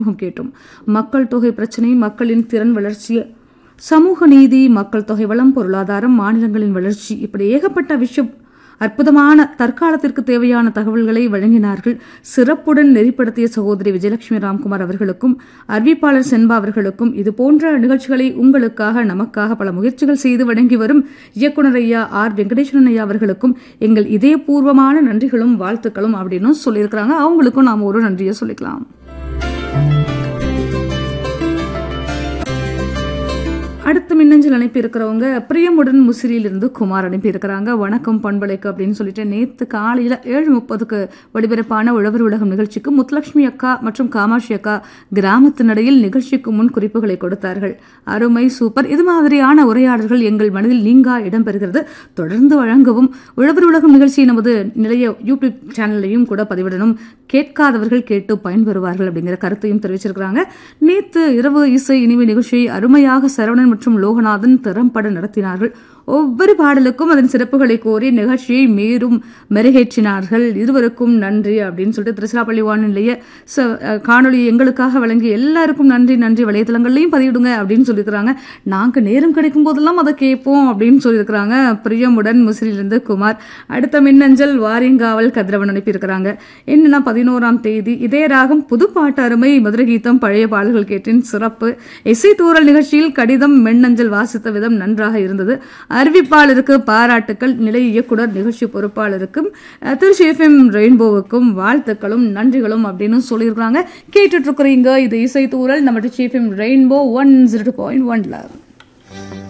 முகம் கேட்டோம் மக்கள் தொகை பிரச்சினை மக்களின் திறன் வளர்ச்சி சமூக நீதி மக்கள் தொகை வளம் பொருளாதாரம் மாநிலங்களின் வளர்ச்சி இப்படி ஏகப்பட்ட விஷயம் அற்புதமான தற்காலத்திற்கு தேவையான தகவல்களை வழங்கினார்கள் சிறப்புடன் நெறிப்படுத்திய சகோதரி விஜயலட்சுமி ராம்குமார் அவர்களுக்கும் அறிவிப்பாளர் சென்பா அவர்களுக்கும் இது போன்ற நிகழ்ச்சிகளை உங்களுக்காக நமக்காக பல முயற்சிகள் செய்து வழங்கி வரும் இயக்குனர் ஐயா ஆர் வெங்கடேஸ்வரன் ஐயா அவர்களுக்கும் எங்கள் இதயபூர்வமான நன்றிகளும் வாழ்த்துக்களும் அப்படின்னு சொல்லியிருக்கிறாங்க அவங்களுக்கும் நாம் ஒரு நன்றியை சொல்லிக்கலாம் அடுத்த மின்னஞ்சல் அனுப்பி இருக்கிறவங்க பிரியமுடன் முசிறியிலிருந்து குமார் அனுப்பி இருக்கிறாங்க வணக்கம் பண்பலைக்கு அப்படின்னு சொல்லிட்டு நேத்து காலையில ஏழு முப்பதுக்கு ஒளிபரப்பான உழவர் உலகம் நிகழ்ச்சிக்கு முத்துலட்சுமி அக்கா மற்றும் காமாட்சி அக்கா கிராமத்தினடையில் நிகழ்ச்சிக்கு முன் குறிப்புகளை கொடுத்தார்கள் அருமை சூப்பர் இது மாதிரியான உரையாடல்கள் எங்கள் மனதில் நீங்கா இடம்பெறுகிறது தொடர்ந்து வழங்கவும் உழவர் உலகம் நிகழ்ச்சி நமது நிலைய யூடியூப் சேனல்லையும் கூட பதிவிடணும் கேட்காதவர்கள் கேட்டு பயன்பெறுவார்கள் அப்படிங்கிற கருத்தையும் தெரிவிச்சிருக்கிறாங்க நேத்து இரவு இசை இனிமை நிகழ்ச்சியை அருமையாக சரவணன் மற்றும் லோகநாதன் திறம்பட நடத்தினார்கள் ஒவ்வொரு பாடலுக்கும் அதன் சிறப்புகளை கோரி நிகழ்ச்சியை மேலும் மெருகேற்றினார்கள் இருவருக்கும் நன்றி அப்படின்னு சொல்லிட்டு திருச்சிராப்பள்ளி வானிலைய காணொலி எங்களுக்காக வழங்கி எல்லாருக்கும் நன்றி நன்றி வலைதளங்கள்லையும் பதிவிடுங்க அப்படின்னு சொல்லியிருக்கிறாங்க நாங்கள் நேரம் கிடைக்கும் போதெல்லாம் அதை கேட்போம் அப்படின்னு சொல்லியிருக்கிறாங்க பிரியமுடன் முசிறிலிருந்து குமார் அடுத்த மின்னஞ்சல் வாரியங்காவல் கதிரவன் அனுப்பியிருக்கிறாங்க என்னன்னா பதினோராம் தேதி இதே ராகம் புது பாட்டு அருமை மதுரை கீதம் பழைய பாடல்கள் கேட்டின் சிறப்பு இசை தூரல் நிகழ்ச்சியில் கடிதம் மென்னஞ்சல் வாசித்த விதம் நன்றாக இருந்தது அறிவிப்பாளருக்கு பாராட்டுக்கள் நிலை இயக்குனர் நிகழ்ச்சி பொறுப்பாளருக்கும் திருச்சி எஃப்எம் ரெயின்போவுக்கும் வாழ்த்துக்களும் நன்றிகளும் அப்படின்னு சொல்லியிருக்காங்க கேட்டுட்டு இருக்கிறீங்க இது இசை தூரல் நம்ம Trichy FM rainbow one zero point ஒன்ல